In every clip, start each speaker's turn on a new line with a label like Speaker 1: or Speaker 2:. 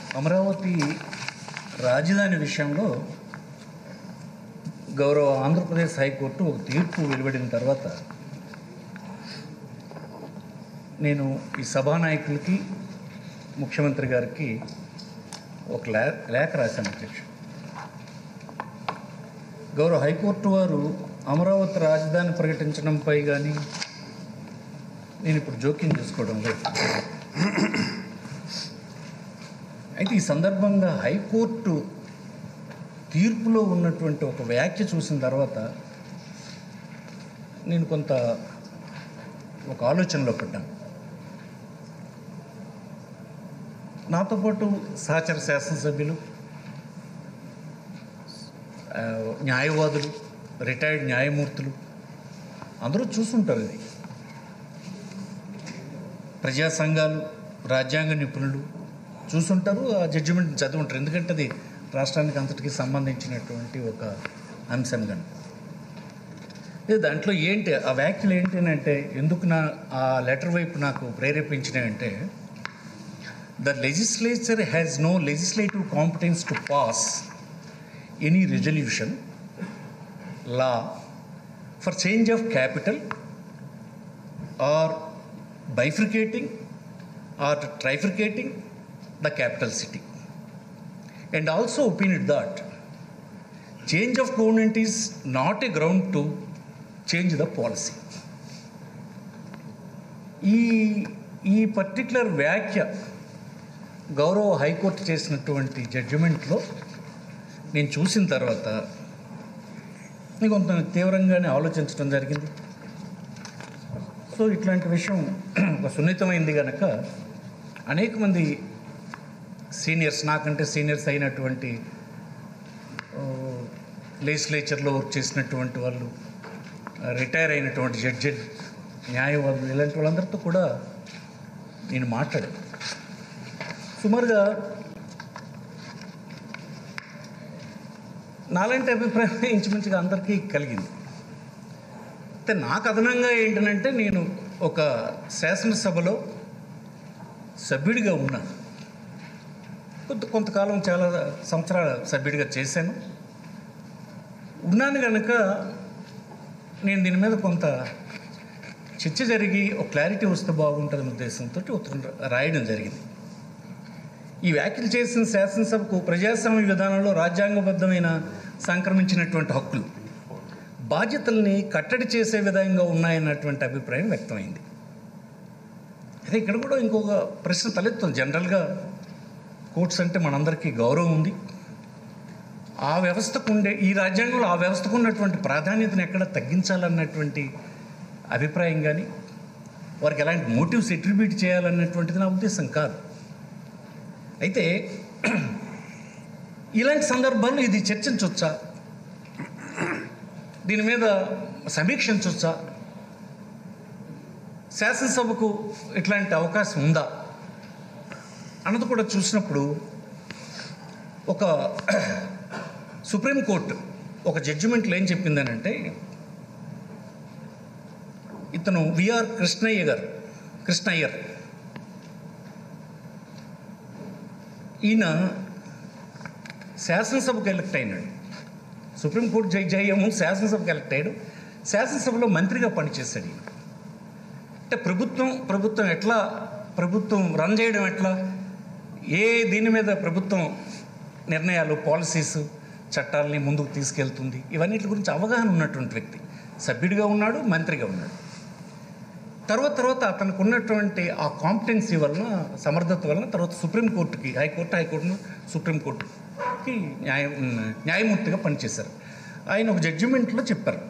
Speaker 1: అమరావతి రాజధాని విషయంలో గౌరవ ఆంధ్రప్రదేశ్ హైకోర్టు ఒక తీర్పు వెలువడిన తర్వాత నేను ఈ సభానాయకులకి ముఖ్యమంత్రి గారికి ఒక లే లేఖ రాశాను అధ్యక్ష గౌరవ హైకోర్టు వారు అమరావతి రాజధాని ప్రకటించడంపై కానీ నేను ఇప్పుడు జోక్యం చేసుకోవడం లేదు అయితే ఈ సందర్భంగా హైకోర్టు తీర్పులో ఉన్నటువంటి ఒక వ్యాఖ్య చూసిన తర్వాత నేను కొంత ఒక ఆలోచనలో పడ్డాను నాతో పాటు సహచర శాసనసభ్యులు ఆ, న్యాయవాదులు రిటైర్డ్ న్యాయమూర్తులు అందరూ చూసుంటారు ఇది ప్రజా సంఘాలు రాజ్యాంగ నిపుణులు చూసుంటారు ఆ జడ్జిమెంట్ చదువుంటారు ఎందుకంటే అది రాష్ట్రానికి అంతటికి సంబంధించినటువంటి ఒక అంశం కానీ ఇది దాంట్లో ఏంటి ఆ వ్యాఖ్యలు ఏంటి అని అంటే ఎందుకు నా ఆ లెటర్ వైపు నాకు ప్రేరేపించినాయంటే the legislature has no legislative competence to pass any resolution law for change of capital or bifurcating or trifurcating the capital city. And also opined that change of government is not a ground to change the policy. ఈ ఈ particular వ్యాఖ్య గౌరవ high court చేసినటువంటి జడ్జిమెంట్లో నేను చూసిన తర్వాత నేను కొంత తీవ్రంగానే ఆలోచించడం జరిగింది సో ఇట్లాంటి విషయం ఒక సున్నితమైంది కనుక అనేక మంది సీనియర్స్ నాకంటే సీనియర్స్ అయినటువంటి లెజిస్లేచర్లో వర్క్ చేసినటువంటి వాళ్ళు రిటైర్ అయినటువంటి జడ్జి న్యాయవాదులు ఇలాంటి వాళ్ళందరితో కూడా నేను మాట్లాడాను సుమారుగా నాలాంటి అభిప్రాయం ఇంచుమించుగా అందరికీ కలిగింది అయితే నాకు అదనంగా ఏంటంటే నేను ఒక శాసనసభలో సభ్యుడిగా ఉన్నాను కొంత కొంతకాలం చాలా సంవత్సరాల సభ్యుడిగా చేశాను ఉన్నాను కనుక నేను దీని మీద కొంత చర్చ జరిగి ఒక క్లారిటీ వస్తే బాగుంటుందనే ఉద్దేశంతో ఉత్తరం రాయడం జరిగింది ఈ వ్యాఖ్యలు చేసిన శాసనసభకు ప్రజాస్వామ్య విధానంలో రాజ్యాంగబద్ధమైన సంక్రమించినటువంటి హక్కులు బాధ్యతల్ని కట్టడి చేసే విధంగా ఉన్నాయన్నటువంటి అభిప్రాయం వ్యక్తమైంది అయితే ఇక్కడ కూడా ఇంకొక ప్రశ్న తలెత్తుంది జనరల్గా కోర్ట్స్ అంటే మనందరికీ గౌరవం ఉంది ఆ వ్యవస్థకు ఉండే ఈ రాజ్యాంగంలో ఆ వ్యవస్థకు ఉన్నటువంటి ప్రాధాన్యతను ఎక్కడ తగ్గించాలన్నటువంటి అభిప్రాయం కానీ వారికి ఎలాంటి మోటివ్స్ ఎట్రిబ్యూట్ చేయాలన్నటువంటిది నా ఉద్దేశం కాదు అయితే ఇలాంటి సందర్భాల్లో ఇది చర్చించవచ్చా దీని మీద సమీక్షించవచ్చా శాసనసభకు ఇట్లాంటి అవకాశం ఉందా అన్నది కూడా చూసినప్పుడు ఒక సుప్రీంకోర్టు ఒక జడ్జిమెంట్లో ఏం చెప్పిందనంటే ఇతను విఆర్ కృష్ణయ్య గారు కృష్ణయ్యర్ ఈయన శాసనసభకు ఎలక్ట్ అయినాడు సుప్రీంకోర్టు జై జయము శాసనసభకు ఎలక్ట్ అయ్యాడు శాసనసభలో మంత్రిగా పనిచేశాడు ఈయన అంటే ప్రభుత్వం ప్రభుత్వం ఎట్లా ప్రభుత్వం రన్ చేయడం ఎట్లా ఏ దీని మీద ప్రభుత్వం నిర్ణయాలు పాలసీస్ చట్టాలని ముందుకు తీసుకెళ్తుంది ఇవన్నిటి గురించి అవగాహన ఉన్నటువంటి వ్యక్తి సభ్యుడిగా ఉన్నాడు మంత్రిగా ఉన్నాడు తర్వాత తర్వాత అతనికి ఉన్నటువంటి ఆ కాంపిటెన్సీ వలన సమర్థత వలన తర్వాత సుప్రీంకోర్టుకి హైకోర్టు హైకోర్టును సుప్రీంకోర్టుకి న్యాయ న్యాయమూర్తిగా పనిచేశారు ఆయన ఒక జడ్జిమెంట్లో చెప్పారు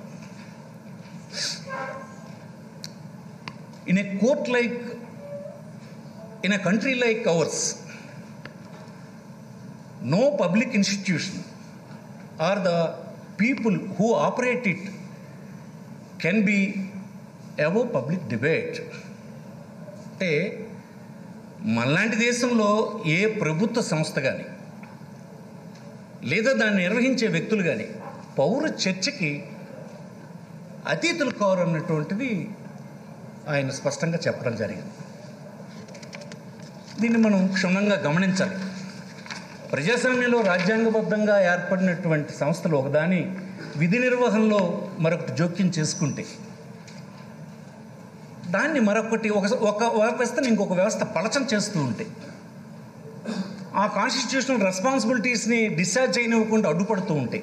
Speaker 1: in a court like in a country like ours no public institution or the people who operate it can be above public debate అంటే మనలాంటి దేశంలో ఏ ప్రభుత్వ సంస్థ కానీ లేదా దాన్ని నిర్వహించే వ్యక్తులు కానీ పౌర చర్చకి అతీతులు కారు అన్నటువంటిది ఆయన స్పష్టంగా చెప్పడం జరిగింది దీన్ని మనం క్షుణ్ణంగా గమనించాలి ప్రజాస్వామ్యంలో రాజ్యాంగబద్ధంగా ఏర్పడినటువంటి సంస్థలు ఒకదాని విధి నిర్వహణలో మరొకటి జోక్యం చేసుకుంటే దాన్ని మరొకటి ఒక ఒక వ్యవస్థను ఇంకొక వ్యవస్థ పలచం చేస్తూ ఉంటే ఆ కాన్స్టిట్యూషనల్ రెస్పాన్సిబిలిటీస్ని డిశ్చార్జ్ చేయనివ్వకుండా అడ్డుపడుతూ ఉంటాయి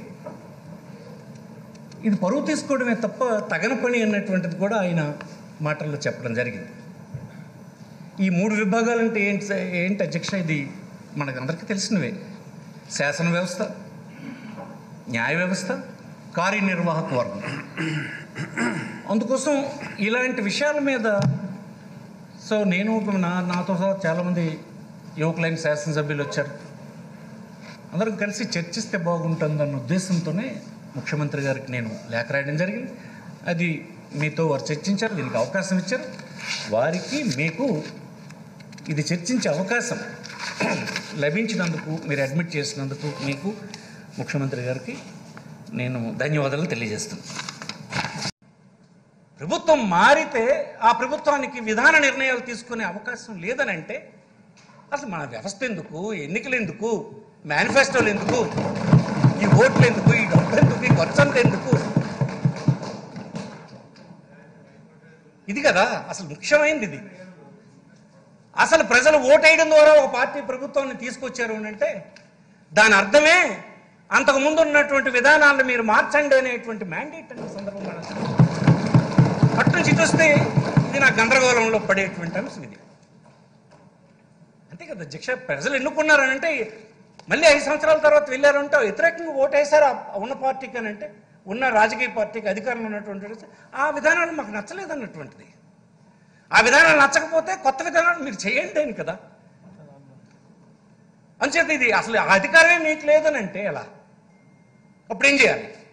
Speaker 1: ఇది పరువు తీసుకోవడమే తప్ప తగన పని అన్నటువంటిది కూడా ఆయన మాటల్లో చెప్పడం జరిగింది ఈ మూడు విభాగాలంటే ఏంటి ఏంటి అధ్యక్ష ఇది మనకు అందరికీ తెలిసినవే శాసన వ్యవస్థ న్యాయ వ్యవస్థ కార్యనిర్వాహక వర్గం అందుకోసం ఇలాంటి విషయాల మీద సో నేను నా నాతో సహా చాలామంది యువకులైన శాసనసభ్యులు వచ్చారు అందరం కలిసి చర్చిస్తే బాగుంటుందన్న ఉద్దేశంతోనే ముఖ్యమంత్రి గారికి నేను లేఖ రాయడం జరిగింది అది మీతో వారు చర్చించారు దీనికి అవకాశం ఇచ్చారు వారికి మీకు ఇది చర్చించే అవకాశం లభించినందుకు మీరు అడ్మిట్ చేసినందుకు మీకు ముఖ్యమంత్రి గారికి నేను ధన్యవాదాలు తెలియజేస్తున్నాను ప్రభుత్వం మారితే ఆ ప్రభుత్వానికి విధాన నిర్ణయాలు తీసుకునే అవకాశం లేదనంటే అసలు మన వ్యవస్థ ఎందుకు ఎన్నికలు ఎందుకు మేనిఫెస్టోలు ఎందుకు ఈ ఓట్లు ఎందుకు ఈ డబ్బు ఎందుకు ఈ ఖర్చు అంత ఎందుకు ఇది కదా అసలు ముఖ్యమైనది ఇది అసలు ప్రజలు ఓటేయడం ద్వారా ఒక పార్టీ ప్రభుత్వాన్ని తీసుకొచ్చారు అని అంటే దాని అర్థమే అంతకు ముందు ఉన్నటువంటి విధానాలను మీరు మార్చండి అనేటువంటి మ్యాండేట్ అనే సందర్భం మనం అటు నుంచి ఇటు వస్తే ఇది నా గందరగోళంలో పడేటువంటి అంశం ఇది అంతే కదా అధ్యక్ష ప్రజలు ఎన్నుకున్నారనంటే మళ్ళీ ఐదు సంవత్సరాల తర్వాత వెళ్ళారంటే వ్యతిరేకంగా ఓటేశారు ఆ ఉన్న పార్టీకి అని అంటే ఉన్న రాజకీయ పార్టీకి అధికారంలో ఉన్నటువంటి వాడు, ఆ విధానాలు మాకు నచ్చలేదు అన్నటువంటిది ఆ విధానాలు నచ్చకపోతే కొత్త విధానాలు మీరు చేయండి అని కదా అంచేత ఇది అసలు ఆ అధికారమే మీకు లేదని అంటే ఎలా అప్పుడు ఏం చేయాలి